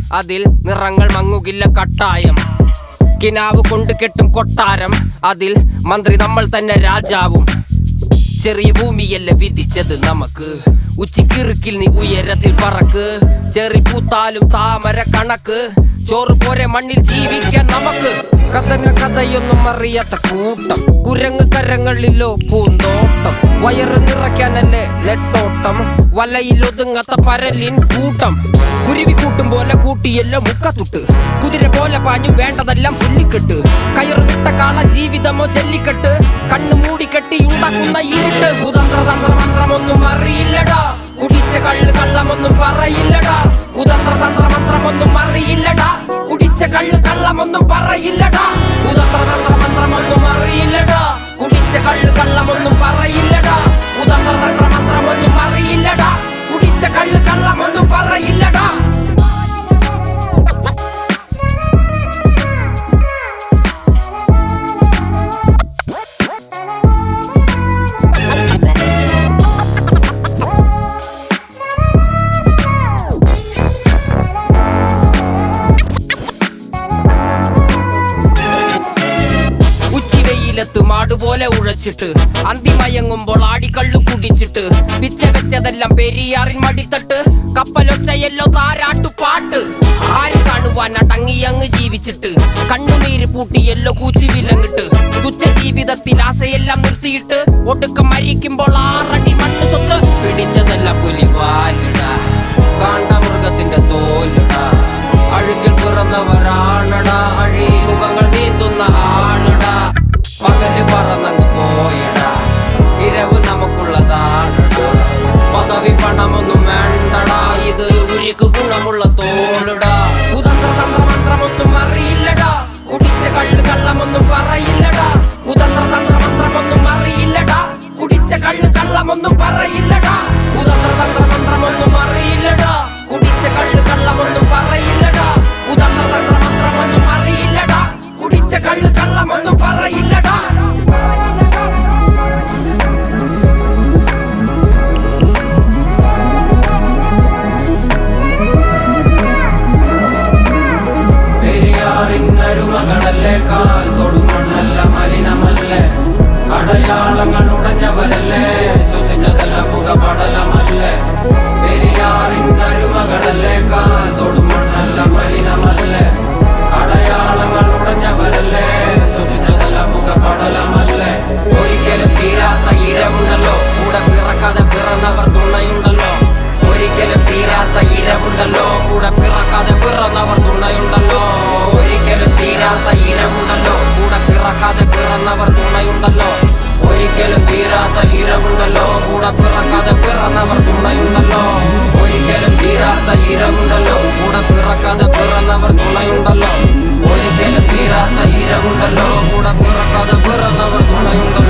അതിൽ നിറങ്ങൾ മങ്ങുകില്ല കട്ടായം കിനാവ് കൊണ്ട് കെട്ടും കൊട്ടാരം അതിൽ മന്ത്രി നമ്മൾ തന്നെ രാജാവും ചെറിയ ഭൂമിയല്ല വിധിച്ചത് നമുക്ക് ഉച്ചിക്കിറുക്കിൽ നീ ഉയരത്തിൽ പറക്ക് ചെറി പൂത്താലും താമര കണക്ക് ചോറ് പോരെ മണ്ണിൽ ജീവിക്കാൻ നമുക്ക് കഥന കഥയൊന്നും അറിയാത്ത കൂട്ടം കുരങ്ങ് കരങ്ങളിലോ പൂന്തോട്ടം വയറ് നിറയ്ക്കാനല്ലേ നെട്ടോട്ടം വലയിൽ ഒതുങ്ങാത്ത പരലിൻ കൂട്ടം കുരുവി കൂട്ടും പോലെ കൂട്ടിയല്ലോ മുക്കത്തുട്ട് കുതിര പോലെ പാഞ്ഞു വേണ്ടതെല്ലാം പുല്ലിക്കെട്ട് കയറ് വിട്ട കാള ജീവിതമോ ജല്ലിക്കെട്ട് കണ്ണു മൂടിക്കെട്ടി ഉണ്ടാക്കുന്ന ഇരുട്ട് കുതന്ത്ര തന്ത്ര മന്ത്രമൊന്നും അറിയില്ലടാ കുടിച്ച കള്ള് കള്ളമൊന്നും പറയില്ലടാ കുതന്ത്ര തന്ത്ര മന്ത്രമൊന്നും അറിയില്ലടാ കുടിച്ച കള്ള് കള്ളമൊന്നും പറയില്ലടാ കുതന്ത്ര തന്ത്ര മന്ത്രമൊന്നും അറിയില്ലടാ കുടിച്ച കള്ള് കള്ളമൊന്നും പറയില്ലടാ കുതന്ത്ര തന്ത്ര മന്ത്രമൊന്നും അറിയില്ലടാ കുടിച്ച കള്ള് കള്ളമൊന്നും പറയില്ലടാ ഉച്ചിവെയിലത്ത് മാടുപോലെ ഉഴച്ചിട്ട് അന്തിമയങ്ങുമ്പോൾ ആടിക്കള്ളു കുടിച്ചിട്ട് പിച്ച വെച്ചതെല്ലാം പെരിയാറിൻ മടിത്തട്ട് കപ്പലൊച്ചയല്ലോ താരാട്ടു പാട്ട് ആര് കാണുവാൻ അടങ്ങിയങ്ങ് ജീവിച്ചിട്ട് കണ്ണുനീര് പൂട്ടിയല്ലോ കൂച്ചി വിലങ്ങിട്ട് തുച്ഛ ജീവിതത്തിൽ ആശയെല്ലാം നിർത്തിയിട്ട് ഒടുക്കം മരിക്കുമ്പോൾ ആറടി മണ്ണ് സ്വത്ത് പിടിച്ചതെല്ലാം പുലിവാലിടാ കാണ്ടമൃഗത്തിന്റെ തോലിടാ അഴുകിൽ പിറന്നവരാണടാ അഴിമുഖങ്ങൾ നീന്തുന്ന ആണടാ പകല് പറന്നങ്ങ് പോയടാ ഇരവ് നമുക്കുള്ളതാണടാ പദവി പണമൊന്നും വേണ്ടടാ ഇത് ഉരുക്ക് ഗുണമുള്ള തോളിടാ കുതന്ത്ര തന്ത്ര മന്ത്രമൊന്നും അറിയില്ലടാ കുടിച്ച കള്ള് കള്ളമൊന്നും പറയില്ലടാ കുതന്ത്ര തന്ത്ര മന്ത്രമൊന്നും അറിയില്ലടാ കുടിച്ച കള്ള് കള്ളമൊന്നും പറയില്ലടാ കുതന്ത്ര തന്ത്ര മന്ത്രമൊന്നും അറിയില്ലടാ കുടിച്ച കള്ള് കള്ളമൊന്നും പറയില്ലടാ കുതന്ത്ര തന്ത്ര മന്ത്രമൊന്നും അറിയില്ലടാ കുടിച്ച കള്ള് കള്ളമൊന്നും പറയില്ലടാ പെരിയാറിനരുമകളല്ലേ കാൽ തൊടുമണ്ണല്ല മലിനമല്ലേ അടയാളങ്ങൾ ഉടഞ്ഞവരല്ലേ ശ്വസിച്ചതെല്ലാം പുകപടലമല്ലേ പെരിയാറിനരുമകളല്ലേ കാൽ തൊടുമണ്ണല്ല മലിനമല്ലേ അടയാളങ്ങൾ ഉടഞ്ഞവരല്ലേ ശ്വസിച്ചതെല്ലാം പുകപടലമല്ലേ ഒരിക്കലും തീരാത്ത ഇരവുണ്ടല്ലോ കൂടെ പിറക്കാതെ പിറന്നവർ തുണയുണ്ടല്ലോ ഒരിക്കലും തീരാത്ത ഇരവുണ്ടല്ലോ കൂടെ പിറക്കാതെ പിറന്നവർ തുണയുണ്ടല്ലോ ഒരിക്കലും തീരാത്ത ഇരവുണ്ടല്ലോ കൂടെ പിറക്കാതെ പിറന്നവർ തുണയുണ്ടല്ലോ ഒരിക്കലും തീരാത്ത ഇരവുണ്ടല്ലോ കൂടെ പിറക്കാതെ പിറന്നവർ തുണയുണ്ടല്ലോ ഒരിക്കലും തീരാത്ത ഇരവുണ്ടല്ലോ കൂടെ പിറക്കാതെ പിറന്നവർ തുണയുണ്ടല്ലോ ഒരിക്കലും തീരാത്ത ഇരവുണ്ടല്ലോ കൂടെ പിറക്കാതെ പിറന്നവർ തുണയുണ്ടല്ലോ